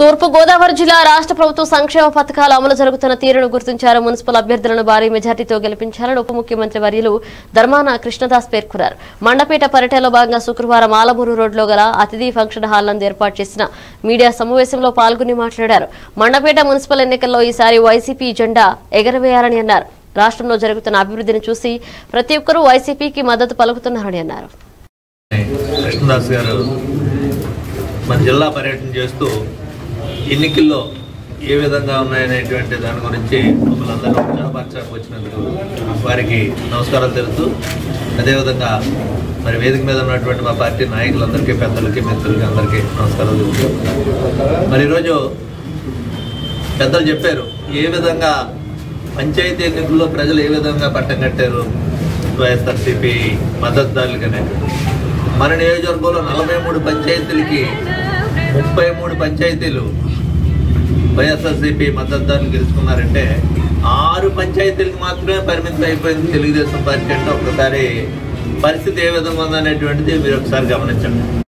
తూర్పు గోదావరి జిల్లా రాష్ట్ర ప్రభుత్వ సంక్షేమ పథకాల అమలు జరుగుతున్న తీరును గుర్తించారు మున్సిపల్ అభ్యర్థులను భారీ మెజార్టీతో గెలిపించాలని ఉప ముఖ్యమంత్రి వర్యులు ధర్మాన కృష్ణదాస్ పేర్కొన్నారు మండపేట పర్యటనలో భాగంగా శుక్రవారం ఆలమూరు రోడ్లో గల అతిథి ఫంక్షన్ హాల్ నందు ఏర్పాటు చేసిన మీడియా సమావేశంలో పాల్గొని మాట్లాడారు మండపేట మున్సిపల్ ఎన్నికల్లో ఈసారి వైసీపీ జెండా ఎగరవేయాలని అన్నారు రాష్ట్రంలో జరుగుతున్న అభివృద్ధిని చూసి ప్రతి ఒక్కరూ వైసీపీకి మద్దతు పలుకుతున్నారని అన్నారు కృష్ణదాస్ గారు మన జిల్లా పర్యటన చేస్తూ ఎన్నికల్లో ఏ విధంగా ఉన్నాయనేటువంటి దాని గురించి మమ్మల్ని అందరూ ఉత్సాహపరచడానికి వచ్చినందుకు వారికి నమస్కారాలు తెలుపుతూ అదేవిధంగా మరి వేదిక మీద ఉన్నటువంటి మా పార్టీ నాయకులందరికీ పెద్దలకి మిత్రులకి అందరికీ నమస్కారాలు తెలుపుతూ మరి ఈరోజు పెద్దలు చెప్పారు ఏ విధంగా పంచాయతీ ఎన్నికల్లో ప్రజలు ఏ విధంగా పట్టం కట్టారు వైఎస్ఆర్సీపీ మద్దతుదారులుగానే మన నియోజకవర్గంలో నలభై మూడు పంచాయతీలకి ముప్పై మూడు పంచాయతీలు వైఎస్ఆర్సీపీ మద్దతుదారులు గెలుచుకున్నారంటే ఆరు పంచాయతీలకు మాత్రమే పరిమితం అయిపోయింది తెలుగుదేశం పార్టీ అంటే ఒక్కసారి పరిస్థితి ఏ విధంగా ఉందనేటువంటిది మీరు ఒకసారి గమనించండి